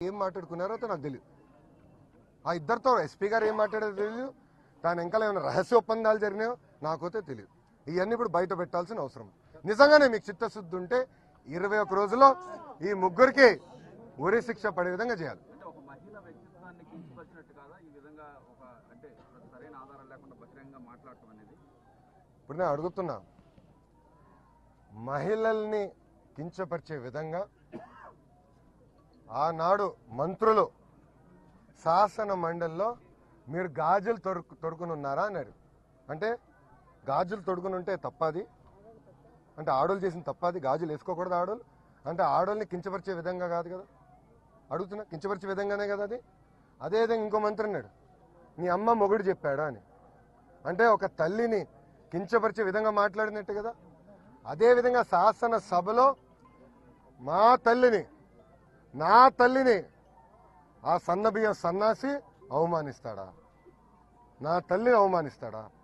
ఏం మాట్లాడుకున్నారో అయితే నాకు తెలియదు ఆ ఇద్దరితో ఎస్పీ గారు ఏం మాట్లాడారో తెలియదు దాని వెనకాల ఏమైనా రహస్య ఒప్పందాలు జరిగినాయో నాకైతే తెలియదు ఇవన్నీ ఇప్పుడు బయట పెట్టాల్సిన అవసరం నిజంగానే మీకు చిత్తశుద్ధి ఉంటే ఇరవై ఒక రోజుల్లో ఈ ముగ్గురికి ఉరి శిక్ష పడే విధంగా చేయాలి అంటే ఒక మహిళ వ్యక్తిత్వాన్ని కించపరిచినట్టు కాదా ఈ విధంగా ఒక అంటే సరైన ఆధారం లేకుండా బహిరంగంగా మాట్లాడటం అనేది ఇప్పుడు నేను అడుగుతున్నా మహిళల్ని కించపరిచే విధంగా ఆనాడు మంత్రులు శాసన మండలిలో మీరు గాజులు తొడుకు తొడుకుని ఉన్నారా అన్నారు అంటే గాజులు తొడుకుని ఉంటే తప్పది అంటే ఆడోళ్ళు చేసిన తప్పది గాజులు వేసుకోకూడదు ఆడోళ్ళు అంటే ఆడోళ్ళని కించపరిచే విధంగా కాదు కదా అడుగుతున్నా కించపరిచే విధంగానే కదా అది అదే విధంగా ఇంకో మంత్రి అన్నాడు నీ అమ్మ మొగుడు చెప్పాడా అని అంటే ఒక తల్లిని కించపరిచే విధంగా మాట్లాడినట్టు కదా అదే విధంగా శాసన సభలో మా తల్లిని నా తల్లిని ఆ సన్నబియ్యం సన్నాసి అవమానిస్తాడా నా తల్లిని అవమానిస్తాడా